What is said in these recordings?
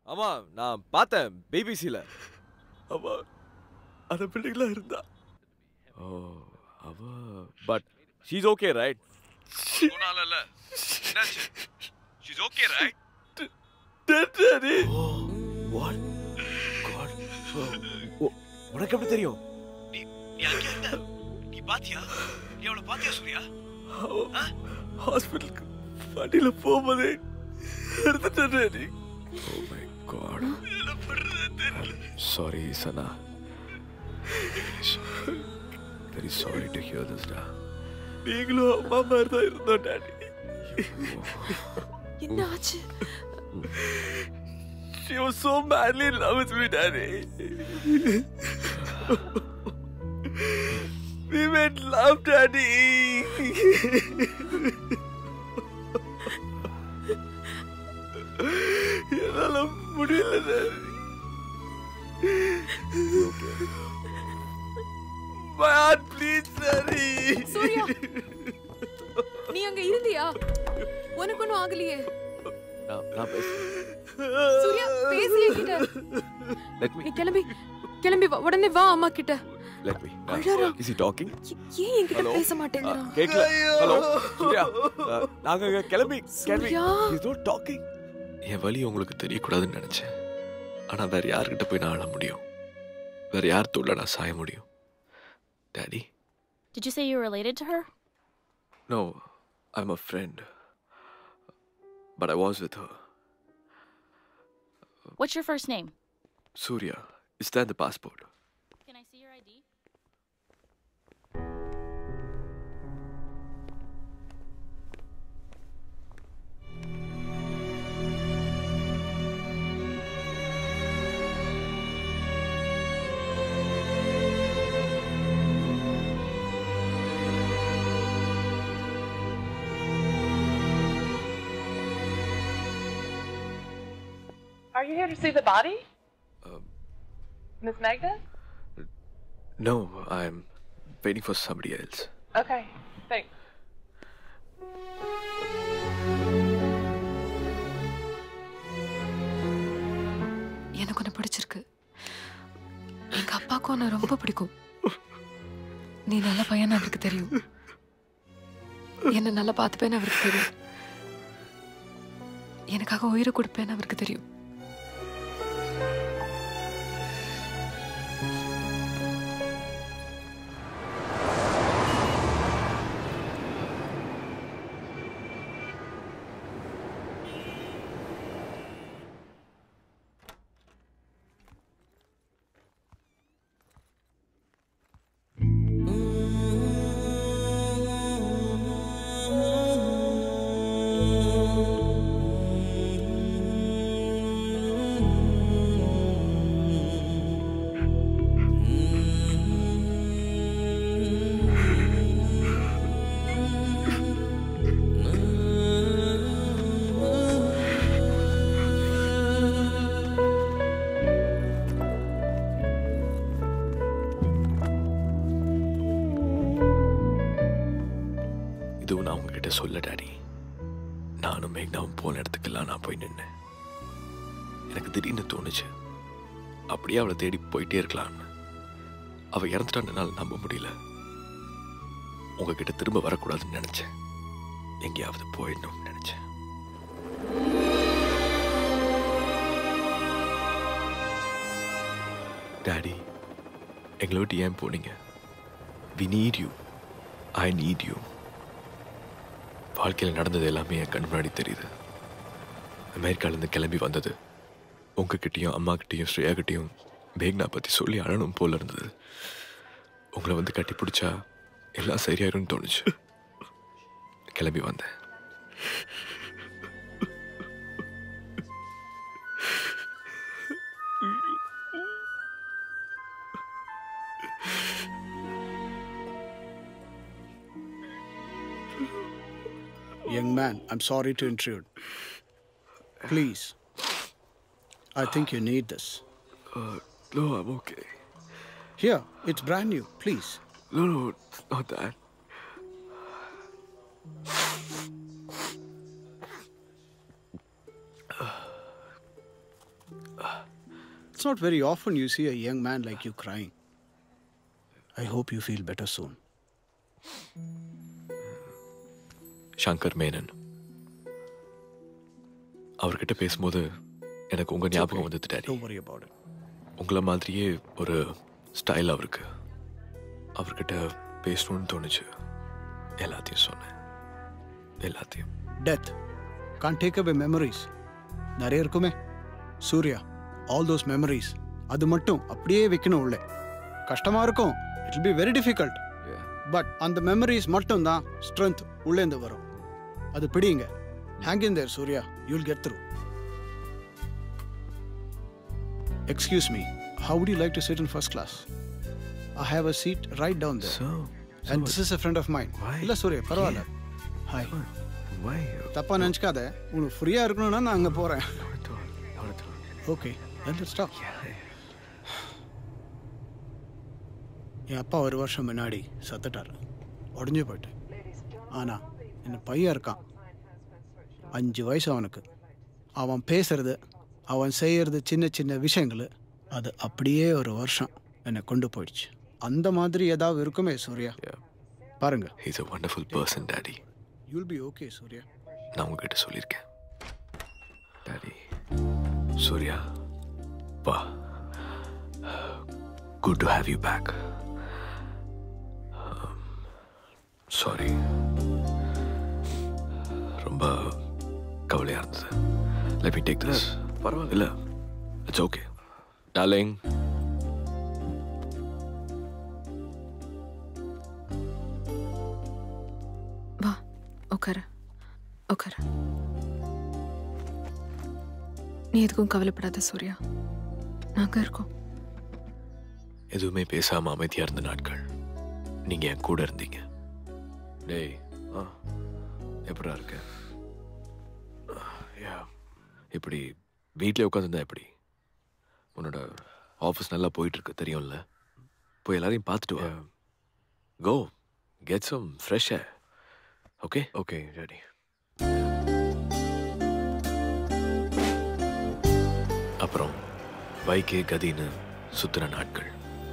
ஆமா நான் பார்த்தேன் பிபிசியில் அவ அந்த பிள்ளைகளா இருந்தா ஓ அவ பட் ஷீஸ் ஓகே ரைட் இல்ல என்னாச்சு she's okay right daddy what God உனக்கு எப்படி தெரியும் நீ நீ அங்க இருந்த நீ பாத்தியா நீ அவளை பாத்தியா சூர்யா ஹாஸ்பிட்டலுக்கு வண்டியில போகும்போதே எடுத்துட்டேன் daddy oh my God sorry Sana very sorry to hear this டா நீங்களும் அம்மா மாதிரி தான் இருந்தோம் டாடி என்ன ஆச்சு She was so madly in love with me, Daddy. we made love, Daddy. என்னால முடியல Daddy. My heart bleeds, Daddy. Surya நீ அங்க இருந்தியா உனக்கு ஒண்ணும் ஆகலையே நான் நான் பேசுறேன் சூர்யா பேசி என்கிட்ட லெட் மீ நீ கிளம்பி கிளம்பி வா உடனே வா அம்மா கிட்ட லெட் மீ அழறா. இஸ் ஹி டாக்கிங் ஏ- ஏன் என்கிட்ட Hello? பேச மாட்டேங்கிறான் கேக்கல ஹலோ சூர்யா அஹ், நாங்க இங்க கிளம்பி கிளம்பி சூர்யா. இஸ் நாட் டாக்கிங் என் வலி உங்களுக்கு தெரியக்கூடாதுன்னு நினைச்சேன் ஆனா வேற யார்கிட்ட போய் நான் அழ முடியும் வேற யார் தோல்ல நான் சாய முடியும் daddy Did you say you were related to her? No I'm a friend but I was with her What's your first name? Surya is தான் இந்த passport Can I see your ID? Are you here to see the body? Miss Magda? No I am waiting for somebody else Okay, thanks. எனக்கு உன்னை பிடிச்சிருக்கு எங்க அப்பாவுக்கும் உன்னை ரொம்ப பிடிக்கும் நீ நல்ல பையன் அவருக்கு தெரியும் என்ன நல்லா பார்த்துப்பேன்னு அவருக்கு தெரியும் எனக்காக உயிரை கொடுப்பேன்னு அவருக்கு தெரியும் இதுவும் நான் உங்ககிட்ட சொல்ல டாடி நானும் மேக்னாவும் போன இடத்துக்கெல்லாம் நான் போய் நின்னேன் எனக்கு திடீர்னு தோணுச்சு அப்படியே அவளை தேடி போயிட்டே இருக்கலாம்னு அவ இறந்துட்டான்னால நம்ப முடியல உங்ககிட்ட திரும்ப வரக்கூடாதுன்னு நினைச்சேன் எங்கேயாவது போயிடணும்னு நினைச்சேன் டாடி எங்களை விட்டு ஏன் போனீங்க we need you I need you வாழ்க்கையில் நடந்தது எல்லாமே என் கண் முன்னாடி தெரியுது அமெரிக்காலேருந்து கிளம்பி வந்தது உங்ககிட்டயும் அம்மா கிட்டேயும் ஸ்ரேயா கிட்டேயும் மேக்னா பற்றி சொல்லி அழணும் போல இருந்தது உங்களை வந்து கட்டி பிடிச்சா எல்லாம் சரியாயிரும்னு தோணுச்சு கிளம்பி வந்தேன் Young man, I'm sorry to intrude. Please. I think you need this. Uh, no, I'm okay. Here, it's brand new. Please. No, no, it's not that. It's not very often you see a young man like you crying. I hope you feel better soon. Shankar Menon அவர்கிட்ட பேசும்போது எனக்கு உங்க ஞாபகம் வந்தது daddy Don't worry about it. உங்களை மாதிரியே ஒரு style அவருக்கு அவர்கிட்ட பேசணும்னு தோணுச்சு எல்லாத்தையும் சொன்னேன் எல்லாத்தையும் Death can't take away memories. நிறைய இருக்குமே சூர்யா ஆல் தோஸ் மெமரிஸ் அது மட்டும் அப்படியே வைக்கணும் உள்ள கஷ்டமா இருக்கும் it will be very difficult but அந்த மெமரிஸ் மட்டும் தான் ஸ்ட்ரென்த் உள்ளேந்து வரும் அது பிடிங்க hang in there Surya you'll get through excuse me how would you like to sit in first class I have a seat right down there So, and this is a friend of mind Why? இல்லை சூர்யா பரவாயில்ல hi why? தப்பா நினச்சிக்காத உனக்கு ஃப்ரீயாக இருக்கணும்னா நான் அங்கே போகிறேன் கவனத்தோட, கவனத்தோட. Okay let's stop Yeah. என் அப்பா ஒரு வருஷம் முன்னாடி சத்துட்டார் உடஞ்சு போயிட்டேன் ஆனால் என்ன பையன் இருக்கான் அஞ்சு வயசு அவனுக்கு அவன் பேசுறது அவன் செய்யறது சின்ன சின்ன விஷயங்கள் அது அப்படியே ஒரு வருஷம் என்னை கொண்டு போயிடுச்சு அந்த மாதிரி ஏதாவது இருக்குமே சூர்யா Yeah. பாருங்க He's a wonderful person, Daddy. You'll be okay Surya நான் உங்ககிட்ட சொல்லியிருக்கேன் டாடி சூர்யா பா good to have you back sorry ரொம்ப கவலையாக இருந்தது லெட் மீ டேக் திஸ் பரவாயில்ல இல்லை இட்ஸ் ஓகே டார்லிங் வா உட்கார உட்கார நீ எதுக்கும் கவலைப்படாத சூர்யா நாங்க இருக்கோம் எதுவுமே பேசாம அமைதியா இருந்த நாட்கள் நீங்க என் கூட இருந்தீங்க டேய் ஆ எப்படா இருக்க யா இப்படி வீட்டில் உட்காந்துருந்தா எப்படி உன்னோட ஆஃபீஸ் நல்லா போயிட்டு இருக்கு தெரியும்ல போய் எல்லாரையும் பார்த்துட்டு வா go get some fresh okay okay ready அப்புறம் பைக்கே கதின்னு சுத்துற நாட்கள்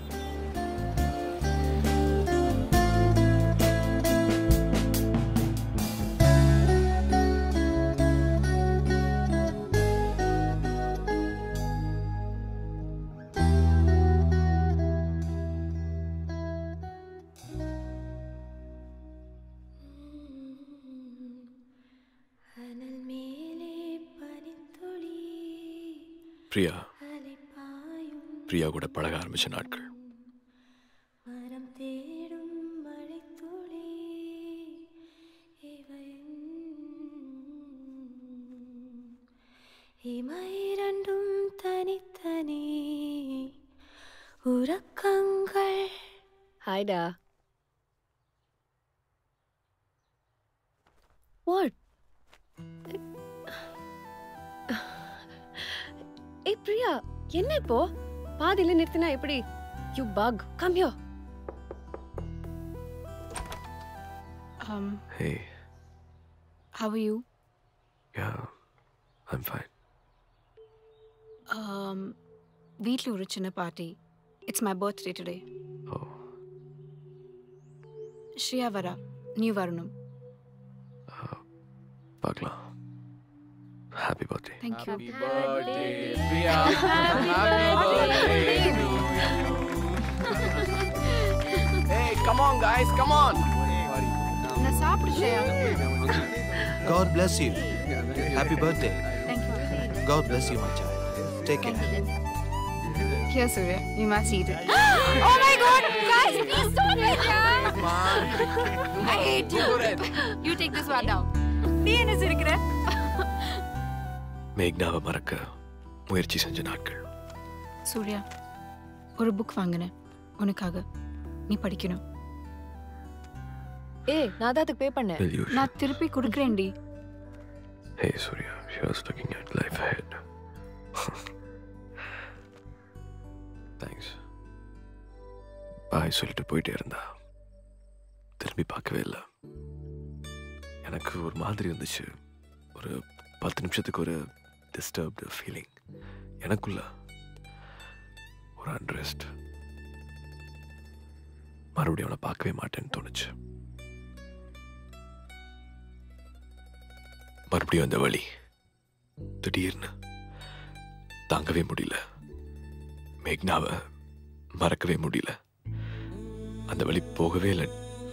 அனல் மேலே பனித்துளி பிரியா அலைப்பாயும் பிரியா கூட பழக ஆரம்பிச்ச நாட்கள் மரம் தேடும் மழைத்துளி இவை இமைரண்டும் தனித்தனி உறக்கங்கள் ஹாய்டா வாட் ஏய் பிரியா என்ன இப்போ பாதியில நிறுத்தினா எப்படி you buck come yo um, hey how are you yeah I'm fine um, வீட்டில் ஒரு சின்ன party it's my birthday today oh Shriya வரா நீ வரணும் பார்க்கலாம் happy birthday thank you Hey, come on, guys, come on. நான் சாப்பிடு Shreya God bless you. Happy birthday. Thank you God bless you, my child. Take care. Here, Surya, you must eat it. Oh my god, guys, please stop it, yeah. I hate you. You take this one down. நீ என்ன சிரிக்கிற மேக்னாவை மறக்க முயற்சி செஞ்ச நாட்கள் சூர்யா ஒரு book வாங்கினேன் உனக்காக நீ படிக்கணும் ஏய் நான் தான் அதுக்கு பே பண்ணேன் Will you? நான் திருப்பி கொடுக்குறேன்டி Hey, Surya, she was looking at life ahead. Thanks bye சொல்லிட்டு போயிட்டே இருந்தா திரும்பி பார்க்கவே இல்லை எனக்கு ஒரு மாதிரி இருந்துச்சு ஒரு பத்து நிமிஷத்துக்கு ஒரு டிஸ்டர்ப்டு ஃபீலிங் எனக்குள்ள ஒரு அண்ட்ரெஸ்ட் மறுபடியும் அவனை பார்க்கவே மாட்டேன்னு தோணுச்சு மறுபடியும் அந்த வழி திடீர்னு தாங்கவே முடியல மேக்னாவை மறக்கவே முடியல அந்த வழி போகவே இல்லை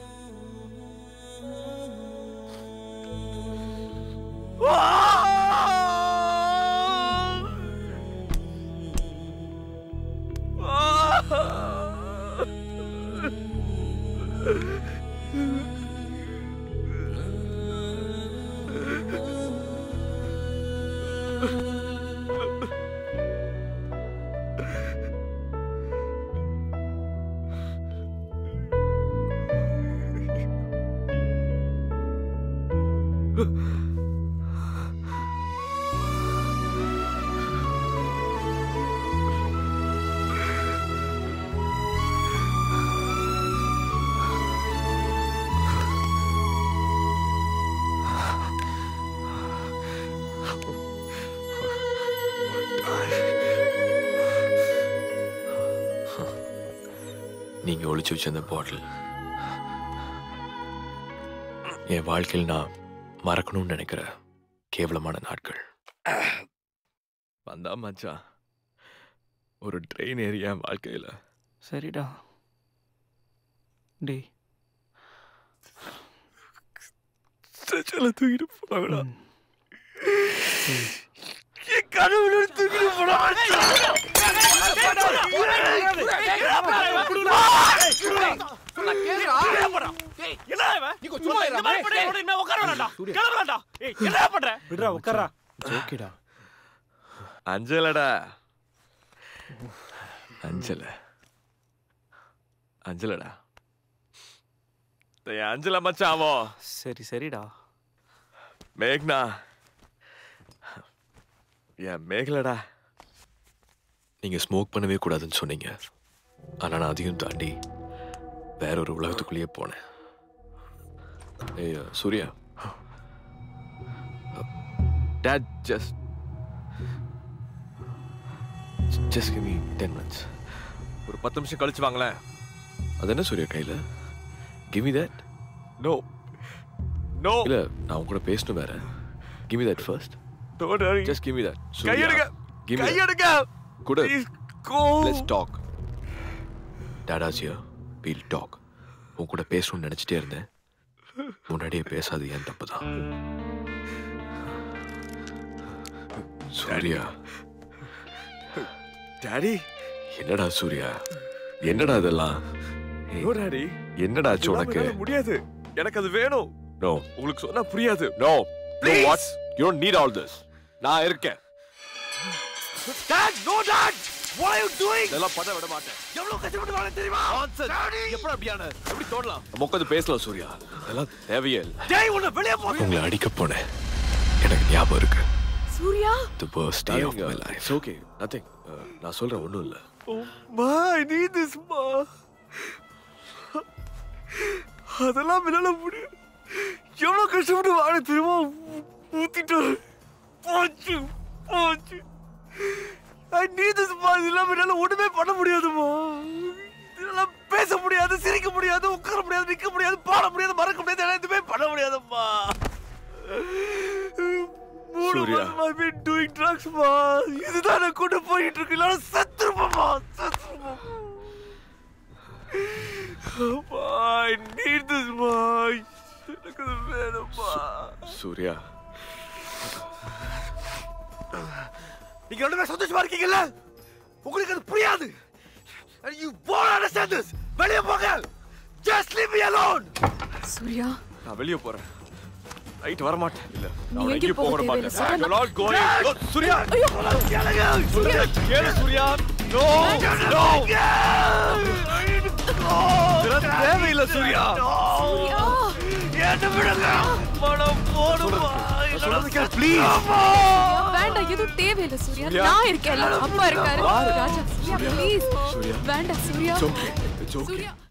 நீங்க ஒளிச்சு வச்ச அந்த பாட்டில் என் வாழ்க்கையில் நான் மறக்கணும்னு நினைக்கிற கேவலமான நாட்கள் வந்தா மச்சான் ஒரு ட்ரெயின் ஏரியா என் வாழ்க்கையில சரிடா டேய் ஸ்ட்ரெச்சர்ல தூக்கிட்டு போனாங்கடா என் கடவுளோட தூக்கிட்டு ஓகேடா அஞ்சலடா அஞ்சல அஞ்சலடா டேய், அஞ்சல மச்சாவோ சரி சரிடா மேக்னா என் மேகலடா நீங்க ஸ்மோக் பண்ணவே கூடாதுன்னு சொன்னீங்க ஆனா நான் அதையும் தாண்டி வேற ஒரு உலகத்துக்குள்ளேயே போனேன் ஏய் Surya dad just just give me ten minutes ஒரு பத்து நிமிஷம் கழிச்சு வாங்களேன் அது என்ன சூர்யா கையில் give me that no no இல்ல நான் உங்க கூட பேசணும் வேற give me that first Don't worry. Just give me that கையெடுங்க. கிவ் மீ கையெடுங்க. குடு Please go. Let's talk dad's here we'll talk உன் கூட பேசணும்னு நினைச்சிட்டே இருந்தேன் முன்னாடியே பேசாது என் தப்பு தான் சூர்யா டாடி என்னடா சூர்யா என்னடா இதெல்லாம் ஏய், நோ டாடி என்னடா ஆச்சு உனக்கு முடியாது எனக்கு அது வேணும் நோ உங்களுக்கு சொன்னா புரியாது no no Please. What you don't need all this நான் இருக்கேன் dad no dad what are you doing இதெல்லாம் பண்ண விட மாட்டேன் எவ்வளவு கஷ்டப்பட்டு வாங்க தெரியுமா எப்படி அப்படியான எப்படி தோணலாம் நம்ம உட்காந்து பேசலாம் சூர்யா இதெல்லாம் தேவையே இல்லை டேய் உன்னை வெளிய போ உங்களை அடிக்க போனேன் எனக்கு ஞாபகம் இருக்கு Surya the worst day of my life it's okay nothing நான் சொல்றேன் ஒண்ணும் இல்ல மா ஐ நீட் திஸ் மா அதெல்லாம் என்னால முடியும் எவ்வளவு கஷ்டப்பட்டு வாழ தெரியுமா ஊத்திட்டாரு போச்சு போச்சு ஐ நீட் திஸ் மா இதெல்லாம் என்னால ஒண்ணுமே பண்ண முடியாதுமா இதெல்லாம் பேச முடியாது சிரிக்க முடியாது உட்கார முடியாது நிக்க முடியாது பாட முடியாது மறக்க முடியாது என்னால எதுவுமே பண்ண முடியாதும்மா மூணு சூர்யா. மாசமா I've been doing drugs மா இதுதான் நான் கொண்டு போயிட்டு இருக்கு இல்லைன்னா செத்துருப்போம்மா செத்துருப்போம் அப்பா I need this மா எனக்கு இது வேணும்மா சூர்யா நீங்க ரெண்டு பேரும் சந்தோஷமா இருக்கீங்கல்ல உங்களுக்கு அது புரியாது And you won't understand this வெளிய போங்க just leave me alone Surya நான் வெளிய போறேன் நைட் வர மாட்டேன் இல்ல நீ நான் எங்கேயும் எங்கேயும் போக போக மாட்டேன் தேவையில்லை. You're not going Dad! No, Surya கேளுங்க சொல்றேன் கேளு சூர்யா நோ நோ இதெல்லாம் தேவையில்லை சூர்யா என்ன விடுங்க மனம் போடுமா ப்ளீஸ் வேண்டாம் எதுவும் தேவையில்லை சூர்யா சூர்யா. நான் இருக்கேன் அப்பா இருக்காரு பாரு. ராஜா சூர்யா ப்ளீஸ் சூர்யா. வேண்டாம் Surya It's okay. It's okay. Surya